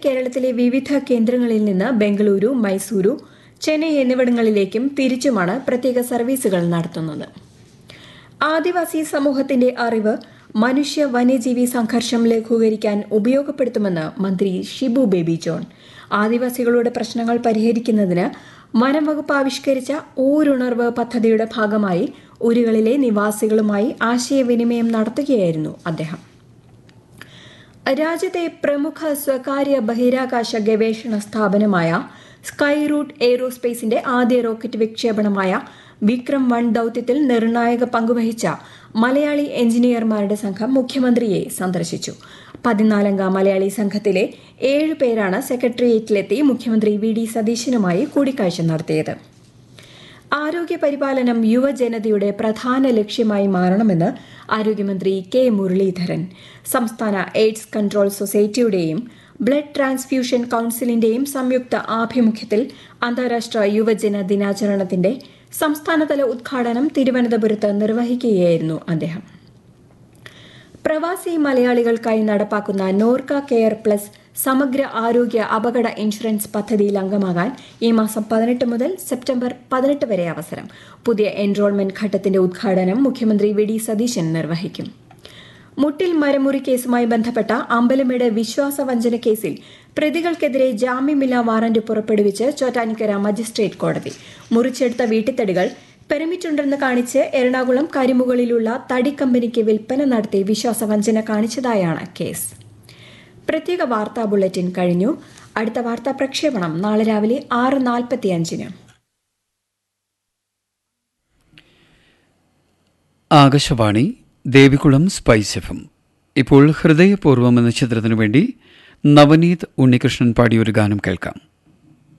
കേരളത്തിലെ വിവിധ കേന്ദ്രങ്ങളിൽ നിന്ന് ബംഗളൂരു മൈസൂരു ചെന്നൈ എന്നിവിടങ്ങളിലേക്കും തിരിച്ചുമാണ് പ്രത്യേക സർവീസുകൾ നടത്തുന്നത് ആദിവാസി സമൂഹത്തിന്റെ അറിവ് മനുഷ്യ വന്യജീവി സംഘർഷം ലഘൂകരിക്കാൻ ഉപയോഗപ്പെടുത്തുമെന്ന് മന്ത്രി ഷിബു ബേബി ജോൺ ആദിവാസികളുടെ പ്രശ്നങ്ങൾ പരിഹരിക്കുന്നതിന് വനം വകുപ്പ് ആവിഷ്കരിച്ച ഊരുണർവ് പദ്ധതിയുടെ ഭാഗമായി ഊരുകളിലെ നിവാസികളുമായി ആശയവിനിമയം നടത്തുകയായിരുന്നു അദ്ദേഹം രാജ്യത്തെ പ്രമുഖ സ്വകാര്യ ബഹിരാകാശ ഗവേഷണ സ്ഥാപനമായ സ്കൈ റൂട്ട് എയ്റോസ്പേസിന്റെ ആദ്യ റോക്കറ്റ് വിക്ഷേപണമായ വിക്രം വൺ ദൌത്യത്തിൽ നിർണായക പങ്കുവഹിച്ച മലയാളി എഞ്ചിനീയർമാരുടെ സംഘം മുഖ്യമന്ത്രിയെ സന്ദർശിച്ചു പതിനാലംഗ മലയാളി സംഘത്തിലെ ഏഴ് പേരാണ് സെക്രട്ടേറിയറ്റിലെത്തി മുഖ്യമന്ത്രി വി ഡി സതീശനുമായി കൂടിക്കാഴ്ച നടത്തിയത് ആരോഗ്യ പരിപാലനം യുവജനതയുടെ പ്രധാന ലക്ഷ്യമായി മാറണമെന്ന് ആരോഗ്യമന്ത്രി കെ മുരളീധരൻ സംസ്ഥാന എയ്ഡ്സ് കൺട്രോൾ സൊസൈറ്റിയുടെയും ബ്ലഡ് ട്രാൻസ്ഫ്യൂഷൻ കൌൺസിലിന്റെയും സംയുക്ത ആഭിമുഖ്യത്തിൽ അന്താരാഷ്ട്ര യുവജന ദിനാചരണത്തിന്റെ സംസ്ഥാനതല ഉദ്ഘാടനം തിരുവനന്തപുരത്ത് നിർവഹിക്കുകയായിരുന്നു അദ്ദേഹം പ്രവാസി മലയാളികൾക്കായി നടപ്പാക്കുന്ന നോർക്ക കെയർ പ്ലസ് സമഗ്ര ആരോഗ്യ അപകട ഇൻഷുറൻസ് പദ്ധതിയിൽ അംഗമാകാൻ ഈ മാസം പതിനെട്ട് മുതൽ സെപ്റ്റംബർ പതിനെട്ട് വരെ അവസരം പുതിയ എൻറോൾമെന്റ് ഘട്ടത്തിന്റെ ഉദ്ഘാടനം മുഖ്യമന്ത്രി വി ഡി സതീശൻ നിർവഹിക്കും മുട്ടിൽ മരമുറി കേസുമായി ബന്ധപ്പെട്ട അമ്പലമേട് വിശ്വാസവഞ്ചന കേസിൽ പ്രതികൾക്കെതിരെ ജാമ്യമില്ലാ വാറന്റ് പുറപ്പെടുവിച്ച് ചോറ്റാനിക്കര മജിസ്ട്രേറ്റ് കോടതി മുറിച്ചെടുത്ത വീട്ടിത്തടികൾ പെർമിറ്റുണ്ടെന്ന് കാണിച്ച് എറണാകുളം കരിമുകളിലുള്ള തടി കമ്പനിക്ക് വിൽപ്പന നടത്തി വിശ്വാസവഞ്ചന കാണിച്ചതായാണ് കേസ് പ്രത്യേക വാർത്താ ബുള്ളറ്റിൻ കഴിഞ്ഞു അടുത്ത വാർത്താ പ്രക്ഷേപണം നാളെ രാവിലെ ആറ് നാൽപ്പത്തിയഞ്ചിന് ആകാശവാണി ദേവികുളം സ്പൈസ് എഫും ഇപ്പോൾ ഹൃദയപൂർവ്വം എന്ന ചിത്രത്തിനു വേണ്ടി നവനീത് ഉണ്ണികൃഷ്ണൻ പാടിയൊരു ഗാനം കേൾക്കാം